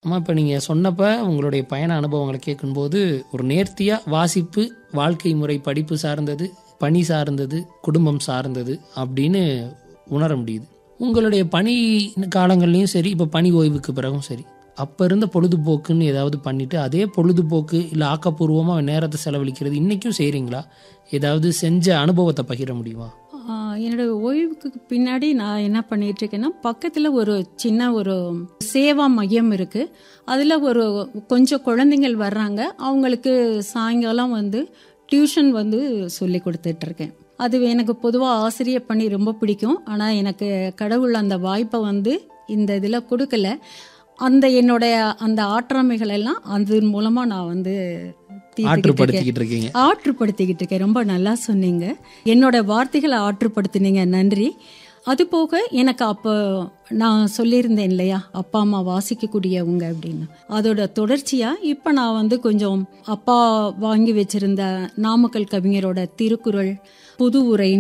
அம்மா இப்போ நீங்கள் சொன்னப்ப உங்களுடைய பயண அனுபவங்களை கேட்கும்போது ஒரு நேர்த்தியாக வாசிப்பு வாழ்க்கை முறை படிப்பு சார்ந்தது பணி சார்ந்தது குடும்பம் சார்ந்தது அப்படின்னு உணர முடியுது உங்களுடைய பணி காலங்கள்லையும் சரி இப்போ பணி ஓய்வுக்கு பிறகும் சரி அப்போ இருந்த பொழுதுபோக்குன்னு ஏதாவது பண்ணிட்டு அதே பொழுதுபோக்கு இல்லை ஆக்கப்பூர்வமாக நேரத்தை செலவழிக்கிறது இன்றைக்கும் செய்கிறீங்களா ஏதாவது செஞ்ச அனுபவத்தை பகிர முடியுமா ஆஹ் என்னோட ஓய்வுக்கு பின்னாடி நான் என்ன பண்ணிட்டு இருக்கேன்னா பக்கத்தில் ஒரு சின்ன ஒரு சேவா மையம் இருக்கு அதில் ஒரு கொஞ்சம் குழந்தைங்கள் வர்றாங்க அவங்களுக்கு சாயங்காலம் வந்து டியூஷன் வந்து சொல்லி கொடுத்துட்டு இருக்கேன் அது எனக்கு பொதுவாக ஆசிரியர் பண்ணி ரொம்ப பிடிக்கும் ஆனால் எனக்கு கடவுள் அந்த வாய்ப்பை வந்து இந்த இதில் கொடுக்கல அந்த என்னுடைய அந்த ஆற்றாமைகள் எல்லாம் அதன் மூலமாக நான் வந்து தீர்த்துக்கிட்டு இருக்கேன். ஆற்றுப்படுத்திக்கிட்டு இருக்கீங்க ஆற்றுப்படுத்திக்கிட்டு இருக்கேன் ரொம்ப நல்லா சொன்னீங்க என்னோட வார்த்தைகளை ஆற்றுப்படுத்தினீங்க நன்றி அது போக எனக்கு அப்போ நான் சொல்லியிருந்தேன் இல்லையா அப்பா அம்மா வாசிக்கக்கூடியவங்க அப்படின்னு அதோட தொடர்ச்சியா இப்போ நான் வந்து கொஞ்சம் அப்பா வாங்கி வச்சிருந்த நாமக்கல் கவிஞரோட திருக்குறள் புது உரை